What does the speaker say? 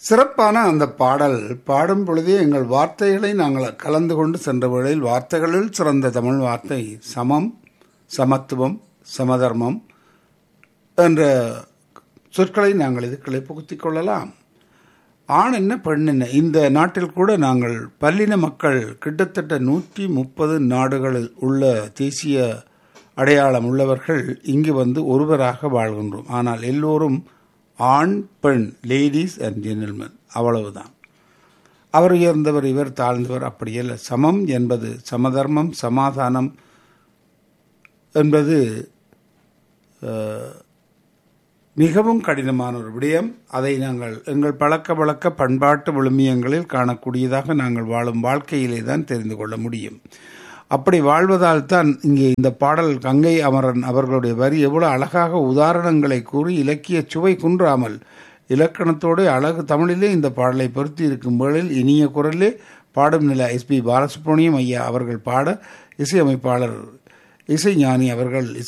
சிறப்பான அந்த பாடல் பாடும் பொழுதே எங்கள் வார்த்தைகளை நாங்கள் கலந்து கொண்டு சென்ற வேளையில் வார்த்தைகளில் சிறந்த தமிழ் வார்த்தை சமம் சமத்துவம் சமதர்மம் என்ற சொற்களை நாங்கள் இதுக்களை புகுத்திக் கொள்ளலாம் ஆண் என்ன பெண் என்ன இந்த நாட்டில் கூட நாங்கள் பல்லின மக்கள் கிட்டத்தட்ட நூற்றி முப்பது நாடுகளில் உள்ள தேசிய அடையாளம் உள்ளவர்கள் இங்கு வந்து ஒருவராக வாழ்கின்றோம் ஆனால் எல்லோரும் ஆண் பெண் லேடிஸ் அண்ட் ஜென்டில்மேன் அவ்வளவுதான் அவர் உயர்ந்தவர் இவர் தாழ்ந்தவர் அப்படியல்ல சமம் என்பது சமதர்மம் சமாதானம் என்பது மிகவும் கடினமான ஒரு விடயம் அதை நாங்கள் எங்கள் பழக்க வழக்க பண்பாட்டு விழுமியங்களில் காணக்கூடியதாக நாங்கள் வாழும் வாழ்க்கையிலே தான் தெரிந்து கொள்ள முடியும் அப்படி வாழ்வதால் தான் இங்கே இந்த பாடல் கங்கை அமரன் அவர்களுடைய வரி எவ்வளவு அழகாக உதாரணங்களை கூறி இலக்கிய சுவை குன்றாமல் இலக்கணத்தோடு அழகு தமிழிலே இந்த பாடலை பொருத்தி இருக்கும் வேளையில் இனிய குரலே பாடும் நில எஸ்பி பாலசுப்ரமணியம் ஐயா அவர்கள் பாட இசையமைப்பாளர் இசைஞானி அவர்கள்